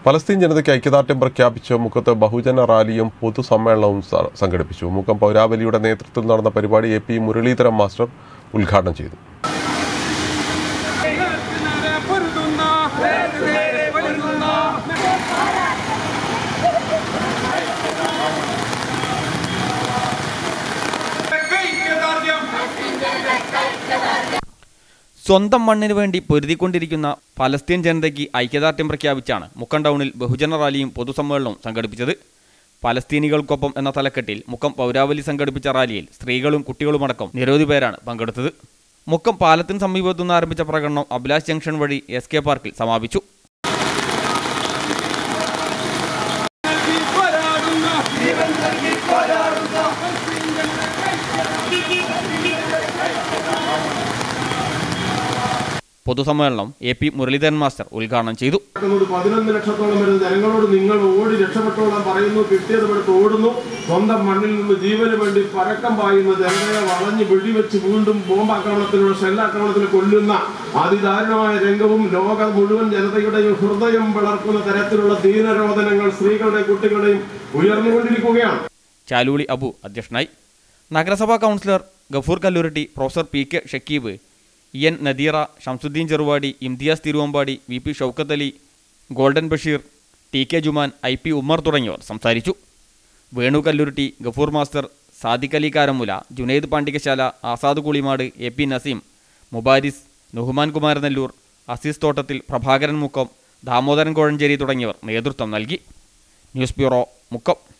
Palestine ജനതയ്ക്ക് ഐക്യദാർഢ്യം പ്രഖ്യാപിച്ച് മുക്കത്ത് ബഹുജന റാലിയും പൊതുസമ്മേളനവും സ- സംഘടിപ്പിച്ചു മുക്കം പൗരാവലിയുടെ നേതൃത്വത്തിൽ നടന്ന പരിപാടി എ പി മുരളീധരൻ മാസ്റ്റർ ഉദ്ഘാടനം ചെയ്തു നേരെ പൊരുതുന്ന നേരെ പൊരുതുന്ന ഐക്യദാർഢ്യം സ്വന്തം മണ്ണിന് വേണ്ടി പൊരുതിക്കൊണ്ടിരിക്കുന്ന പലസ്തീൻ ജനതയ്ക്ക് ഐക്യദാർഢ്യം പ്രഖ്യാപിച്ചാണ് മുക്കം ടൗണിൽ ബഹുജന റാലിയും പൊതുസമ്മേളനവും സംഘടിപ്പിച്ചത് പലസ്തീനികൾക്കൊപ്പം എന്ന തലക്കെട്ടിൽ മുക്കം പൗരാവലി സംഘടിപ്പിച്ച റാലിയിൽ സ്ത്രീകളും കുട്ടികളുമടക്കം നിരവധി പേരാണ് പങ്കെടുത്തത് മുക്കം പാലത്തിന് സമീപത്തുനിന്ന് ആരംഭിച്ച പ്രകടനം അഭിലാഷ് ജംഗ്ഷൻ വഴി എസ് കെ പാർക്കിൽ സമാപിച്ചു നൽകി പോരാടുന്ന ജീവൻ നൽകി പോരാടുന്ന പൊതുസമ്മേളനം എ പി മുരളീധരൻ മാസ്റ്റർ ഉദ്ഘാടനം ചെയ്തു നടക്കുന്നത് പതിനൊന്ന് ലക്ഷത്തോളം വരുന്ന ജനങ്ങളോട് നിങ്ങൾ ഓടി രക്ഷപ്പെട്ടോളാൻ പറയുന്നു കിട്ടിയത് എടുത്ത് ഓടുന്നു സ്വന്തം മണ്ണിൽ നിന്ന് ജീവന് വേണ്ടി പരക്കം പായുന്ന ജനതയെ വളഞ്ഞ് വെടിവെച്ച് വീണ്ടും ബോംബാക്രമണത്തിലൂടെ ഷെല്ലാക്രമണത്തിൽ കൊല്ലുന്ന അതിദാരുണമായ രംഗവും ലോക മുഴുവൻ ജനതയുടെയും ഹൃദയം പിളർക്കുന്ന തരത്തിലുള്ള ദീനരോധനങ്ങൾ സ്ത്രീകളുടെയും കുട്ടികളുടെയും ഉയർന്നുകൊണ്ടിരിക്കുകയാണ് ചാലൂളി അബു അധ്യക്ഷനായി നഗരസഭാ councillor Gafoor Kalluratti professor P K Shakeeb E N Nadeera Shamsuddeen Cheruvadi Imthiyas Thiruvambady V P Shoukath Ali golden Basheer T K Juman I P Ummer തുടങ്ങിയവർ സംസാരിച്ചു Venu Kalluratti Gafoor master Sadiq Ali Karamula Junaid Pandikasala Azad Kulimad A P Naseem Mubaris Nuhman Kumaranellur Azeez Thottathil Prabhakaran Mukkam Damodaran Kozhencherry തുടങ്ങിയവർ നേതൃത്വം നൽകി ന്യൂസ് ബ്യൂറോ മുക്കം